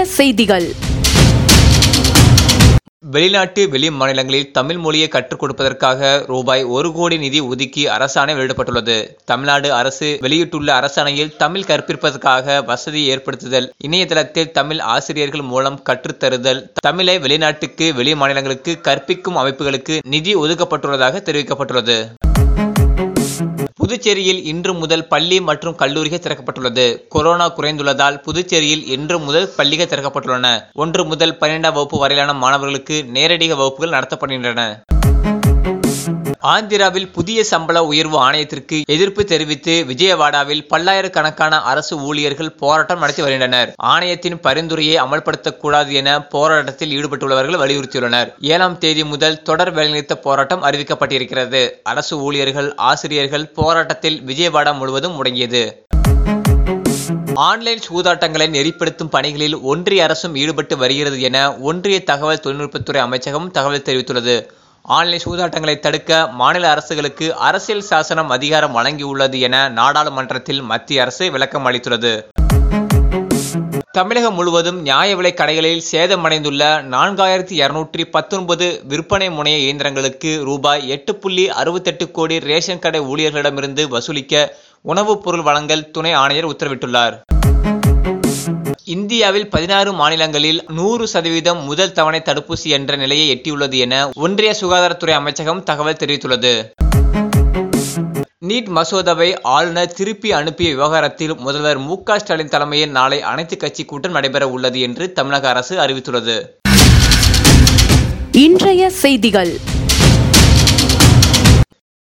செய்திகள் வெளிநாட்டு வெளி மாநிலங்களில் தமிழ் மொழியை கற்றுக் கொடுப்பதற்காக ரூபாய் ஒரு கோடி நிதி ஒதுக்கி அரசாணை வெளியிடப்பட்டுள்ளது தமிழ்நாடு அரசு வெளியிட்டுள்ள அரசாணையில் தமிழ் கற்பிப்பதற்காக வசதி ஏற்படுத்துதல் இணையதளத்தில் தமிழ் ஆசிரியர்கள் மூலம் கற்றுத்தருதல் தமிழை வெளிநாட்டுக்கு வெளி மாநிலங்களுக்கு கற்பிக்கும் அமைப்புகளுக்கு நிதி ஒதுக்கப்பட்டுள்ளதாக தெரிவிக்கப்பட்டுள்ளது புதுச்சேரியில் இன்று முதல் பள்ளி மற்றும் கல்லூரிகள் திறக்கப்பட்டுள்ளது கொரோனா குறைந்துள்ளதால் புதுச்சேரியில் இன்று முதல் பள்ளிகள் திறக்கப்பட்டுள்ளன ஒன்று முதல் பன்னிரெண்டாம் வகுப்பு வரையிலான மாணவர்களுக்கு நேரடி வகுப்புகள் நடத்தப்படுகின்றன ஆந்திராவில் புதிய சம்பள உயர்வு ஆணையத்திற்கு எதிர்ப்பு தெரிவித்து விஜயவாடாவில் பல்லாயிரக்கணக்கான அரசு ஊழியர்கள் போராட்டம் நடத்தி வருகின்றனர் ஆணையத்தின் பரிந்துரையை அமல்படுத்தக்கூடாது என போராட்டத்தில் ஈடுபட்டுள்ளவர்கள் வலியுறுத்தியுள்ளனர் ஏழாம் தேதி முதல் தொடர் வேலைநிறுத்த போராட்டம் அறிவிக்கப்பட்டிருக்கிறது அரசு ஊழியர்கள் ஆசிரியர்கள் போராட்டத்தில் விஜயவாடா முழுவதும் முடங்கியது ஆன்லைன் சூதாட்டங்களை நெறிப்படுத்தும் பணிகளில் ஒன்றிய அரசும் ஈடுபட்டு வருகிறது என ஒன்றிய தகவல் தொழில்நுட்பத்துறை அமைச்சகம் தகவல் தெரிவித்துள்ளது ஆன்லைன் சூதாட்டங்களை தடுக்க மாநில அரசுகளுக்கு அரசியல் சாசனம் அதிகாரம் வழங்கியுள்ளது என நாடாளுமன்றத்தில் மத்திய அரசு விளக்கம் அளித்துள்ளது தமிழகம் முழுவதும் நியாய விலை கடைகளில் சேதமடைந்துள்ள நான்காயிரத்தி இருநூற்றி பத்தொன்பது விற்பனை முனைய இயந்திரங்களுக்கு ரூபாய் எட்டு புள்ளி அறுபத்தெட்டு கோடி ரேஷன் கடை ஊழியர்களிடமிருந்து வசூலிக்க உணவுப் பொருள் வழங்கல் துணை ஆணையர் உத்தரவிட்டுள்ளார் இந்தியாவில் பதினாறு மாநிலங்களில் நூறு சதவீதம் முதல் தவணை தடுப்பூசி என்ற நிலையை எட்டியுள்ளது என ஒன்றிய சுகாதாரத்துறை அமைச்சகம் தகவல் தெரிவித்துள்ளது நீட் மசோதாவை ஆளுநர் திருப்பி அனுப்பிய விவகாரத்தில் முதல்வர் மு க ஸ்டாலின் தலைமையில் நாளை அனைத்து கட்சி கூட்டம் நடைபெற உள்ளது என்று தமிழக அரசு அறிவித்துள்ளது இன்றைய செய்திகள்